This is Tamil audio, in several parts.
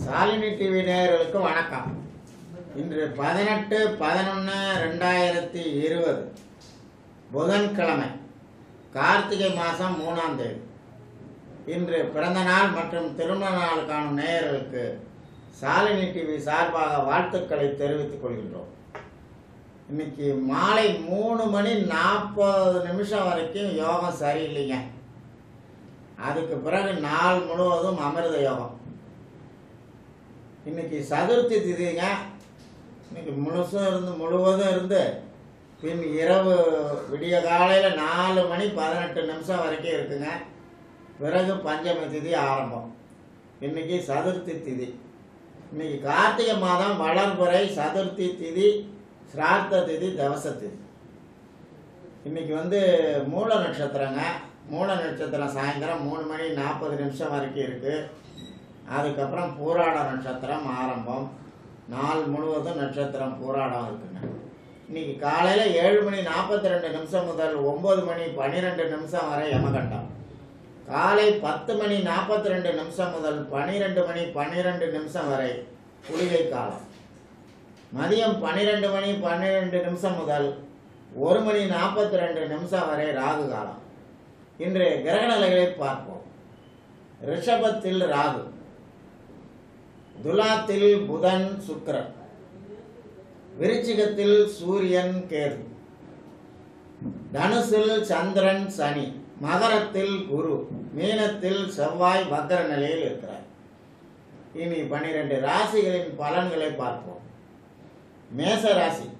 சாலினி டிவி நேயர்களுக்கு வணக்கம் இன்று பதினெட்டு பதினொன்று ரெண்டாயிரத்தி இருபது புதன்கிழமை கார்த்திகை மாதம் மூணாம் தேதி இன்று பிறந்த நாள் மற்றும் திருமண நாள் காணும் நேயர்களுக்கு சாலினி டிவி சார்பாக வாழ்த்துக்களை தெரிவித்துக் கொள்கின்றோம் இன்னைக்கு மாலை மூணு மணி நாற்பது நிமிஷம் வரைக்கும் யோகம் சரியில்லைங்க அதுக்கு பிறகு நாள் முழுவதும் அமிர்த யோகம் இன்னைக்கு சதுர்த்தி திதிங்க இன்னைக்கு முழுசும் இருந்து முழுவதும் இருந்து பின் இரவு விடிய காலையில் நாலு மணி பதினெட்டு நிமிஷம் வரைக்கும் இருக்குங்க பிறகு பஞ்சமி திதி ஆரம்பம் இன்னைக்கு சதுர்த்தி திதி இன்னைக்கு கார்த்திகை மாதம் வளர்புறை சதுர்த்தி திதி சிரார்த்த திதி தவச திதி இன்னைக்கு வந்து மூல நட்சத்திரங்க மூல நட்சத்திரம் சாயந்தரம் மூணு மணி நாற்பது நிமிஷம் வரைக்கும் இருக்கு அதுக்கப்புறம் பூராட நட்சத்திரம் ஆரம்பம் நாள் முழுவதும் நட்சத்திரம் பூராடம் இருக்குங்க இன்னைக்கு காலையில் ஏழு மணி நாற்பத்தி ரெண்டு நிமிஷம் முதல் ஒம்பது மணி பன்னிரெண்டு நிமிஷம் வரை யமகண்டம் காலை பத்து மணி நாற்பத்தி ரெண்டு நிமிஷம் முதல் பன்னிரெண்டு மணி பன்னிரெண்டு நிமிஷம் வரை குளிகை காலம் மதியம் பன்னிரெண்டு மணி பன்னிரெண்டு நிமிஷம் முதல் ஒரு மணி நாற்பத்தி ரெண்டு நிமிஷம் வரை ராகு காலம் இன்றைய கிரக நிலைகளை பார்ப்போம் ரிஷபத்தில் ராகு துலாத்தில் புதன் சுக்கிரன் விருச்சிகத்தில் சூரியன் கேது தனுசில் சந்திரன் சனி மகரத்தில் குரு மீனத்தில் செவ்வாய் வக்கர நிலையில் இருக்கிறார் இனி பனிரெண்டு ராசிகளின் பலன்களை பார்ப்போம் மேச ராசி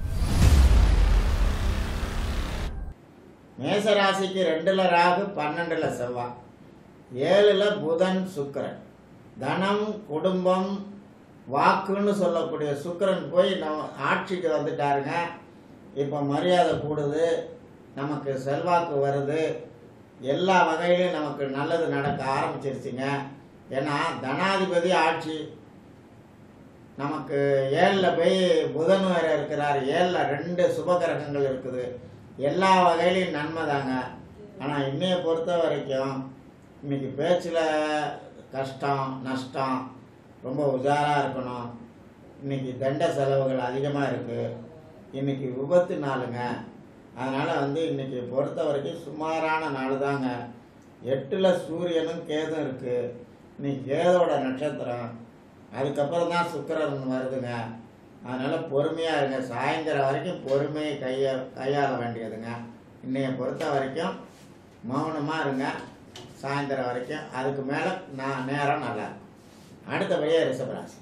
மேச ராசிக்கு ரெண்டுல ராகு பன்னெண்டுல செவ்வாய் ஏழுல புதன் சுக்கிரன் தனம் குடும்பம் வாக்குன்னு சொல்லக்கூடிய சுக்கிரன் போய் நம்ம ஆட்சிக்கு வந்துட்டாருங்க இப்போ மரியாதை கூடுது நமக்கு செல்வாக்கு வருது எல்லா வகையிலும் நமக்கு நல்லது நடக்க ஆரம்பிச்சிருச்சுங்க ஏன்னா தனாதிபதி ஆட்சி நமக்கு ஏழில் போய் புதன் வேற இருக்கிறார் ஏழில் ரெண்டு சுபகிரகங்கள் இருக்குது எல்லா வகையிலையும் நன்மை தாங்க ஆனால் இன்னைய பொறுத்த வரைக்கும் இன்னைக்கு பேச்சில் கஷ்டம் நஷ்டம் ரொம்ப உஜாராக இருக்கணும் இன்னைக்கு தண்ட செலவுகள் அதிகமாக இருக்குது இன்னைக்கு விபத்து நாளுங்க அதனால் வந்து இன்னைக்கு பொறுத்த வரைக்கும் சுமாரான நாள் தாங்க எட்டில் சூரியனும் கேதும் இருக்குது இன்னைக்கு கேதோட நட்சத்திரம் அதுக்கப்புறம் தான் சுக்கிரன் வருதுங்க அதனால் பொறுமையாக இருங்க சாயந்தரம் வரைக்கும் பொறுமையை கைய கையாள வேண்டியதுங்க இன்னைய பொறுத்த வரைக்கும் மௌனமாக இருங்க சாயந்தரம் வரைக்கும் அதுக்கு மேலே நான் நேரம் நல்லா இருக்கும் அடுத்தபடியாக ரிஷபராசி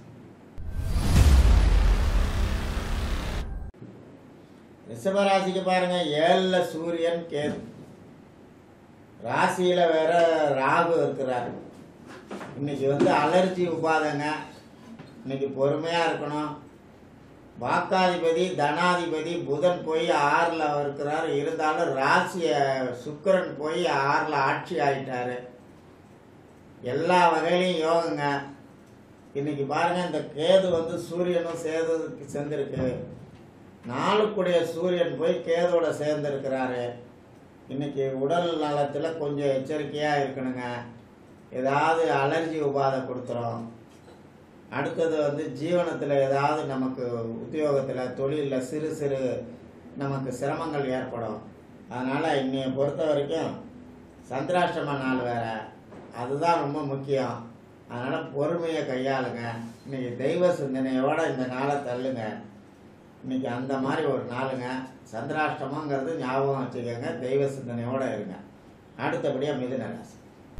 ரிஷபராசிக்கு பாருங்க ஏழில் சூரியன் கேது ராசியில் வேற ராகு இருக்கிறார் இன்னைக்கு வந்து அலர்ஜி உபாதைங்க இன்னைக்கு பொறுமையாக இருக்கணும் வாக்காதிபதி தனாதிபதி புதன் போய் ஆறில் இருக்கிறார் இருந்தாலும் ராசியை சுக்கிரன் போய் ஆறில் ஆட்சி ஆயிட்டாரு எல்லா வகையிலையும் யோகங்க இன்னைக்கு பாருங்க இந்த கேது வந்து சூரியனும் சேதுக்கு சேர்ந்துருக்கு நாளுக்குடைய சூரியன் போய் கேதோட சேர்ந்துருக்கிறாரு இன்னைக்கு உடல் நலத்தில் கொஞ்சம் எச்சரிக்கையாக இருக்கணுங்க ஏதாவது அலர்ஜி உபாதை கொடுத்துரும் அடுத்தது வந்து ஜீவனத்தில் ஏதாவது நமக்கு உத்தியோகத்தில் தொழிலில் சிறு சிறு நமக்கு சிரமங்கள் ஏற்படும் அதனால் இன்னைய பொறுத்த வரைக்கும் சந்திராஷ்டம நாள் வேற அதுதான் ரொம்ப முக்கியம் அதனால் பொறுமையை கையாளுங்க இன்னைக்கு தெய்வ சிந்தனையோட இந்த நாளை தள்ளுங்க இன்னைக்கு அந்த மாதிரி ஒரு நாளுங்க சந்திராஷ்டமங்கிறது ஞாபகம் வச்சுக்கோங்க தெய்வ சிந்தனையோட இருங்க அடுத்தபடியாக மிதுன ராசி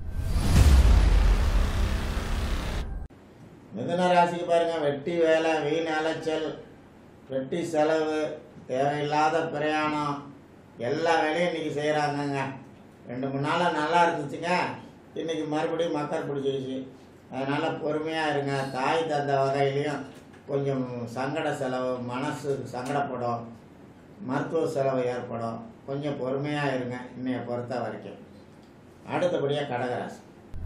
மிதுன ராசிக்கு பாருங்க வெட்டி வேலை வீண் அலைச்சல் வெட்டி செலவு தேவையில்லாத பிரயாணம் எல்லா வேலையும் இன்னைக்கு செய்கிறாங்கங்க ரெண்டு மூணு நாளாக நல்லா இருந்துச்சுங்க இன்னைக்கு மறுபடியும் மக்கள் பிடிச்சிருச்சு அதனால் பொறுமையாக இருங்க தாய் தந்த வகையிலையும் கொஞ்சம் சங்கட செலவு மனசு சங்கடப்படும் மருத்துவ செலவு ஏற்படும் கொஞ்சம் பொறுமையாக இருங்க இன்னைய பொறுத்த வரைக்கும் அடுத்தபடியாக கடகராசி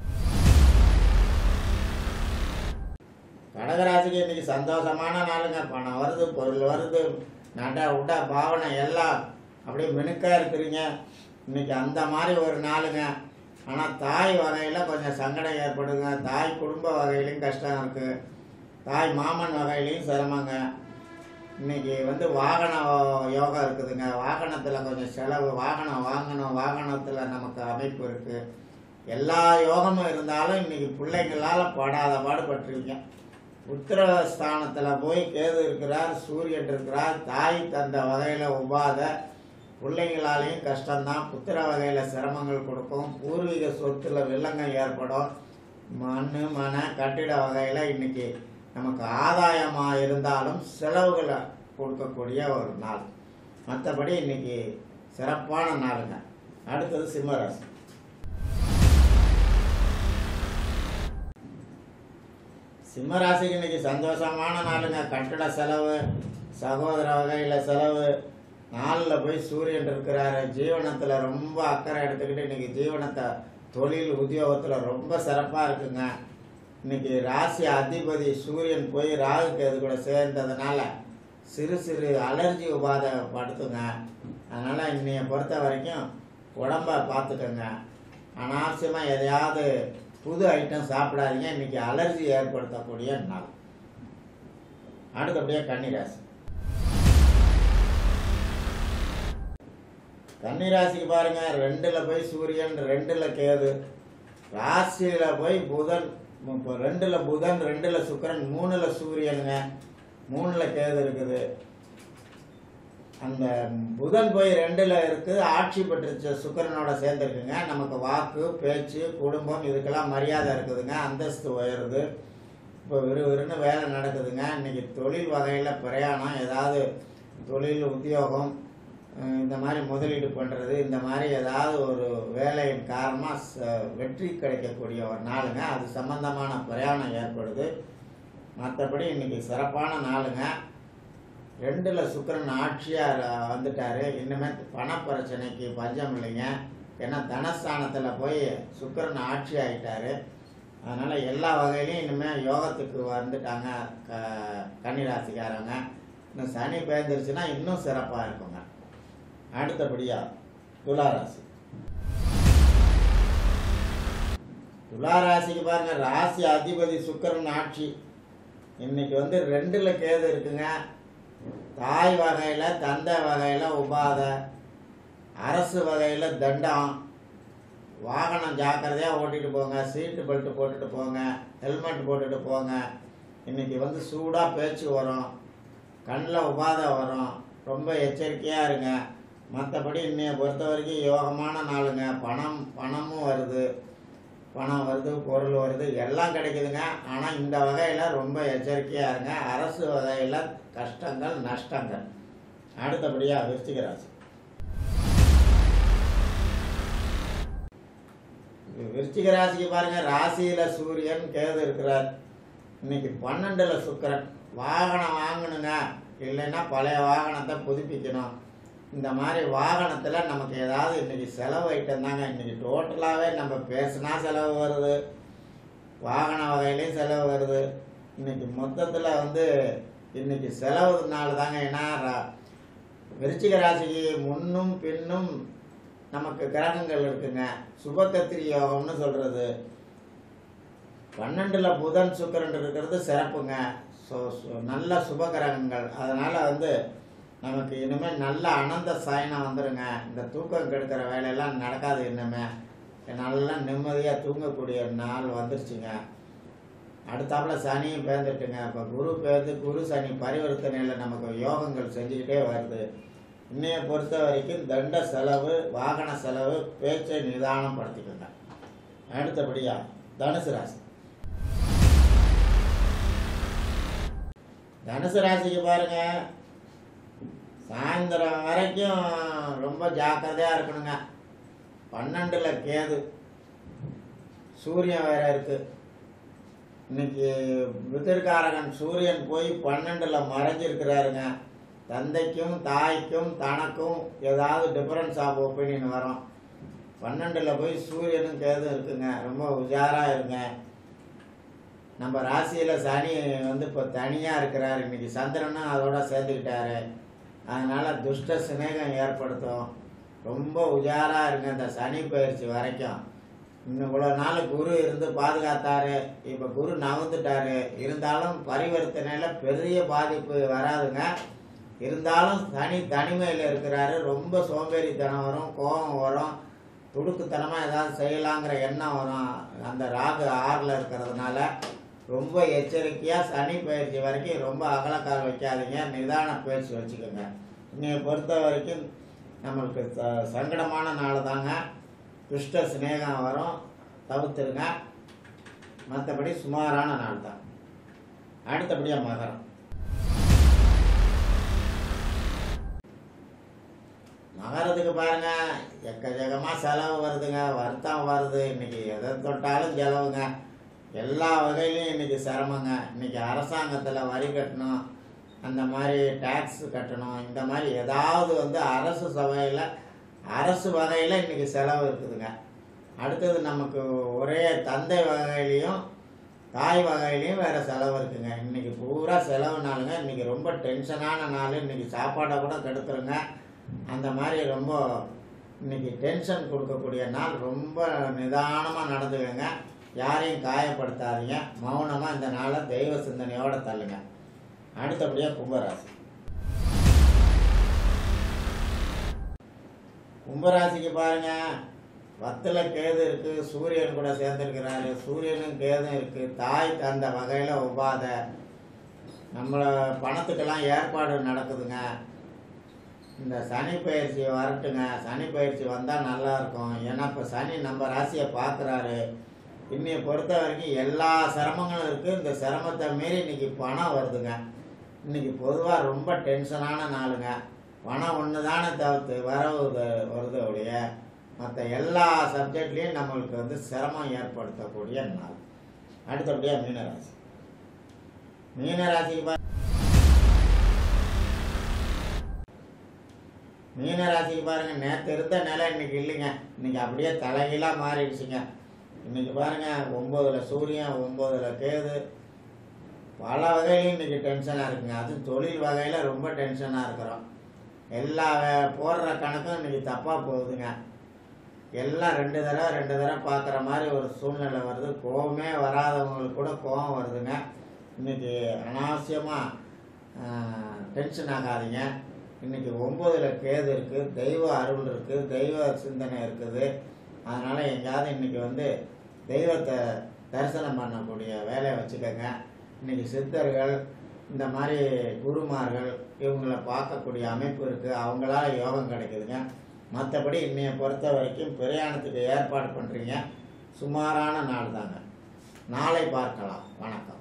கடகராசிக்கு இன்னைக்கு சந்தோஷமான நாளுங்க பணம் வருது பொருள் வருது நட உட பாவனை எல்லாம் அப்படியே மினுக்கா இருக்கிறீங்க இன்னைக்கு அந்த மாதிரி ஒரு நாளுங்க ஆனால் தாய் வகையில் கொஞ்சம் சங்கடம் ஏற்படுங்க தாய் குடும்ப வகையிலையும் கஷ்டம் இருக்குது தாய் மாமன் வகையிலையும் சிரமங்க இன்னைக்கு வந்து வாகன யோகா இருக்குதுங்க வாகனத்தில் கொஞ்சம் செலவு வாகனம் வாங்கணும் வாகனத்தில் நமக்கு அமைப்பு இருக்குது எல்லா யோகமும் இருந்தாலும் இன்னைக்கு பிள்ளைங்களால் படாத பாடுபட்டிருக்கேன் உத்தரஸ்தானத்தில் போய் கேது இருக்கிறார் சூரியன் இருக்கிறார் தாய் தந்த வகையில் உபாத பிள்ளைங்களாலேயும் கஷ்டம்தான் புத்திர வகையில் சிரமங்கள் கொடுக்கும் பூர்வீக சொத்துல வில்லங்கம் ஏற்படும் மண் மன கட்டிட வகையில் இன்னைக்கு நமக்கு ஆதாயமாக இருந்தாலும் செலவுகளை கொடுக்கக்கூடிய ஒரு நாள் மற்றபடி இன்னைக்கு சிறப்பான நாளுங்க அடுத்தது சிம்மராசி சிம்மராசிக்கு இன்னைக்கு சந்தோஷமான நாளுங்க கட்டட செலவு சகோதர வகையில் செலவு நாளில் போய் சூரியன் இருக்கிறாரு ஜீவனத்தில் ரொம்ப அக்கறை எடுத்துக்கிட்டு இன்னைக்கு ஜீவனத்தை தொழில் உத்தியோகத்தில் ரொம்ப சிறப்பாக இருக்குங்க இன்னைக்கு ராசி அதிபதி சூரியன் போய் ராகு கேது கூட சேர்ந்ததுனால சிறு சிறு அலர்ஜி உபாதை படுத்துங்க அதனால் இன்னைய பொறுத்த வரைக்கும் உடம்ப பார்த்துக்கோங்க அனாவசியமாக எதையாவது புது ஐட்டம் சாப்பிடாதீங்க இன்னைக்கு அலர்ஜி ஏற்படுத்தக்கூடிய நாள் அடுத்தபடியாக கன்னிராசி கன்னிராசிக்கு பாருங்க ரெண்டுல போய் சூரியன் ரெண்டுல கேது ராசியில போய் புதன் இப்போ ரெண்டுல புதன் ரெண்டுல சுக்கிரன் மூணுல சூரியனுங்க மூணுல கேது இருக்குது அந்த புதன் போய் ரெண்டுல இருக்கு ஆட்சி பெற்ற சுக்கிரனோட சேர்ந்துருக்குங்க நமக்கு வாக்கு பேச்சு குடும்பம் இதுக்கெல்லாம் மரியாதை இருக்குதுங்க அந்தஸ்து உயருது இப்போ விறுவிறுன்னு வேலை நடக்குதுங்க இன்னைக்கு தொழில் வகையில் பிரயாணம் ஏதாவது தொழில் உத்தியோகம் அஹ் இந்த மாதிரி முதலீடு பண்ணுறது இந்த மாதிரி ஏதாவது ஒரு வேலையின் காரணமாக வெற்றி கிடைக்கக்கூடிய ஒரு நாளுங்க அது சம்பந்தமான பிரயாணம் ஏற்படுது மற்றபடி இன்னைக்கு சிறப்பான நாளுங்க ரெண்டில் சுக்கிரன் ஆட்சியாக வந்துட்டாரு இன்னுமே பண பிரச்சனைக்கு பஞ்சம் இல்லைங்க ஏன்னா தனஸ்தானத்தில் போய் சுக்கிரன் ஆட்சி ஆகிட்டாரு அதனால் எல்லா வகையிலையும் இனிமேல் யோகத்துக்கு வந்துட்டாங்க க கன்னிராசிக்காரங்க இன்னும் சனி பேர்ந்துருச்சுன்னா இன்னும் சிறப்பாக இருக்குங்க அடுத்தபடியாக துளாராசி துளாராசிக்கு பாருங்க ராசி அதிபதி சுக்கிரன் ஆட்சி இன்னைக்கு வந்து ரெண்டுல கேது இருக்குங்க தாய் வகையில் தந்தை வகையில் உபாத அரசு வகையில் தண்டம் வாகனம் ஜாக்கிரதையாக ஓட்டிட்டு போங்க சீட்டு பெல்ட் போட்டுட்டு போங்க ஹெல்மெட் போட்டுட்டு போங்க இன்னைக்கு வந்து சூடாக பேச்சு வரும் கண்ணில் உபாதை வரும் ரொம்ப எச்சரிக்கையாக இருங்க மற்றபடி இன்னைய பொறுத்த வரைக்கும் யோகமான நாளுங்க பணம் பணமும் வருது பணம் வருது பொருள் வருது எல்லாம் கிடைக்குதுங்க ஆனால் இந்த வகையில் ரொம்ப எச்சரிக்கையாக இருங்க அரசு வகையில் கஷ்டங்கள் நஷ்டங்கள் அடுத்தபடியாக விருச்சிக ராசி விருச்சிக ராசிக்கு பாருங்க ராசியில சூரியன் கேது இருக்கிறார் இன்னைக்கு பன்னெண்டுல சுக்கிரன் வாகனம் வாங்கணுங்க இல்லைன்னா பழைய வாகனத்தை புதுப்பிக்கணும் இந்த மாதிரி வாகனத்தில் நமக்கு ஏதாவது இன்னைக்கு செலவு ஐட்டம் தாங்க இன்னைக்கு டோட்டலாகவே நம்ம பேசினா செலவு வருது வாகன வகையிலையும் செலவு வருது இன்னைக்கு மொத்தத்தில் வந்து இன்னைக்கு செலவுனால தாங்க ஏன்னா ரா- விருச்சிக ராசிக்கு முன்னும் பின்னும் நமக்கு கிரகங்கள் இருக்குங்க சுபகத்திரி யோகம்னு சொல்றது பன்னெண்டுல புதன் சுக்கிரன் இருக்கிறது சிறப்புங்க ஸோ நல்ல சுப கிரகங்கள் அதனால வந்து நமக்கு இனிமேல் நல்ல அனந்த சயனம் வந்துருங்க இந்த தூக்கம் கெடுக்கிற வேலையெல்லாம் நடக்காது இனிமே நல்லா நிம்மதியாக தூங்கக்கூடிய நாள் வந்துருச்சுங்க அடுத்தாப்புல சனியும் பேர்ந்துட்டுங்க இப்போ குரு பேர்ந்து குரு சனி பரிவர்த்தனையில் நமக்கு யோகங்கள் செஞ்சுக்கிட்டே வருது இன்னைய பொறுத்த வரைக்கும் தண்ட செலவு வாகன செலவு பேச்சை நிதானம் படுத்திக்கோங்க அடுத்தபடியா தனுசு ராசி தனுசு ராசிக்கு பாருங்க சாயந்தரம் வரைக்கும் ரொம்ப ஜாக்கிரதையா இருக்கணுங்க பன்னெண்டுல கேது சூரியன் வேற இருக்கு இன்னைக்கு விதிர்காரகன் சூரியன் போய் பன்னெண்டுல மறைஞ்சிருக்கிறாருங்க தந்தைக்கும் தாய்க்கும் தனக்கும் ஏதாவது டிஃபரன்ஸ் ஆஃப் ஒப்பீனியன் வரும் பன்னெண்டுல போய் சூரியனும் கேதும் இருக்குங்க ரொம்ப உஜாரா இருங்க நம்ம ராசியில சனி வந்து இப்போ தனியா இருக்கிறாரு இன்னைக்கு சந்திரனும் அதோட சேர்ந்துக்கிட்டாரு அதனால துஷ்ட சிநேகம் ஏற்படுத்தும் ரொம்ப உஜாரா இருங்க இந்த சனி பயிற்சி வரைக்கும் இன்னும் இவ்வளோ நாள் குரு இருந்து பாதுகாத்தாரு இப்போ குரு நகர்ந்துட்டாரு இருந்தாலும் பரிவர்த்தனையில் பெரிய பாதிப்பு வராதுங்க இருந்தாலும் தனி தனிமையில் இருக்கிறாரு ரொம்ப சோம்பேறித்தனம் வரும் கோபம் வரும் துடுக்குத்தனமாக ஏதாவது செய்யலாங்கிற எண்ணம் வரும் அந்த ராகு ஆறில் இருக்கிறதுனால ரொம்ப எச்சரிக்கையாக சனி பயிற்சி வரைக்கும் ரொம்ப அகலக்கால் வைக்காதீங்க நிதான பயிற்சி வச்சுக்கோங்க இன்னைய பொறுத்த வரைக்கும் நம்மளுக்கு ச- சங்கடமான நாள் தாங்க துஷ்ட சிநேகம் வரும் தவிர்த்துருங்க மற்றபடி சுமாரான நாள் தான் அடுத்தபடியாக மகரம் மகரத்துக்கு பாருங்க எக்கச்சக்கமாக செலவு வருதுங்க வருத்தம் வருது இன்னைக்கு எதை தொட்டாலும் செலவுங்க எல்லா வகையிலையும் இன்னைக்கு சிரமங்க இன்னைக்கு அரசாங்கத்தில் வரி கட்டணும் அந்த மாதிரி டேக்ஸ் கட்டணும் இந்த மாதிரி ஏதாவது வந்து அரசு சபையில் அரசு வகையில் இன்னைக்கு செலவு இருக்குதுங்க அடுத்தது நமக்கு ஒரே தந்தை வகையிலையும் தாய் வகையிலையும் வேறு செலவு இருக்குங்க இன்னைக்கு பூரா செலவு நாளுங்க இன்னைக்கு ரொம்ப டென்ஷனான நாள் இன்னைக்கு சாப்பாடை கூட கெடுத்துருங்க அந்த மாதிரி ரொம்ப இன்னைக்கு டென்ஷன் கொடுக்கக்கூடிய நாள் ரொம்ப நிதானமாக நடந்துக்கங்க யாரையும் காயப்படுத்தாதீங்க மௌனமாக இந்த நாளை தெய்வ சிந்தனையோட தள்ளுங்க அடுத்தபடியாக கும்பராசி கும்பராசிக்கு பாருங்க வத்துல கேது இருக்கு சூரியன் கூட சேர்ந்துருக்கிறாரு சூரியனும் கேதும் இருக்கு தாய் தந்த வகையில் உபாத நம்மளை பணத்துக்கெல்லாம் ஏற்பாடு நடக்குதுங்க இந்த சனி பயிற்சி வரட்டுங்க சனி பயிற்சி வந்தால் நல்லா இருக்கும் ஏன்னா இப்போ சனி நம்ம ராசியை பார்க்குறாரு இன்னைய பொறுத்த வரைக்கும் எல்லா சிரமங்களும் இருக்குது இந்த சிரமத்தை மீறி இன்னைக்கு பணம் வருதுங்க இன்னைக்கு பொதுவாக ரொம்ப டென்ஷனான நாளுங்க பணம் ஒன்று தானே தவிர்த்து வரவு த- வருது ஒழிய மற்ற எல்லா சப்ஜெக்ட்லேயும் நம்மளுக்கு வந்து சிரமம் ஏற்படுத்தக்கூடிய நாள் அடுத்தபடியாக மீனராசி மீனராசிக்கு பா மீனராசிக்கு பாருங்க நேற்று இருந்த நிலை இன்னைக்கு இல்லைங்க இன்னைக்கு அப்படியே தலைகீழாக மாறிடுச்சுங்க இன்னைக்கு பாருங்க ஒம்போதுல சூரியன் ஒம்போதுல கேது பல வகையிலும் இன்னைக்கு டென்ஷனாக இருக்குங்க அதுவும் தொழில் வகையில் ரொம்ப டென்ஷனாக இருக்கிறோம் எல்லா வே- போடுற கணக்கும் இன்னைக்கு தப்பாக போகுதுங்க எல்லாம் ரெண்டு தடவை ரெண்டு தடவை பார்க்குற மாதிரி ஒரு சூழ்நிலை வருது கோவமே வராதவங்களுக்கு கூட கோவம் வருதுங்க இன்னைக்கு அனாவசியமாக டென்ஷன் ஆகாதீங்க இன்னைக்கு ஒம்போதுல கேது இருக்குது தெய்வ அருள் இருக்குது தெய்வ சிந்தனை இருக்குது அதனால் எங்கேயாவது இன்னைக்கு வந்து தெய்வத்தை தரிசனம் பண்ணக்கூடிய வேலையை வச்சுக்கோங்க இன்னைக்கு சித்தர்கள் இந்த மாதிரி குருமார்கள் இவங்கள பார்க்கக்கூடிய அமைப்பு இருக்குது அவங்களால யோகம் கிடைக்குதுங்க மற்றபடி இன்னைய பொறுத்த வரைக்கும் பிரயாணத்துக்கு ஏற்பாடு பண்ணுறீங்க சுமாரான நாள் தாங்க நாளை பார்க்கலாம் வணக்கம்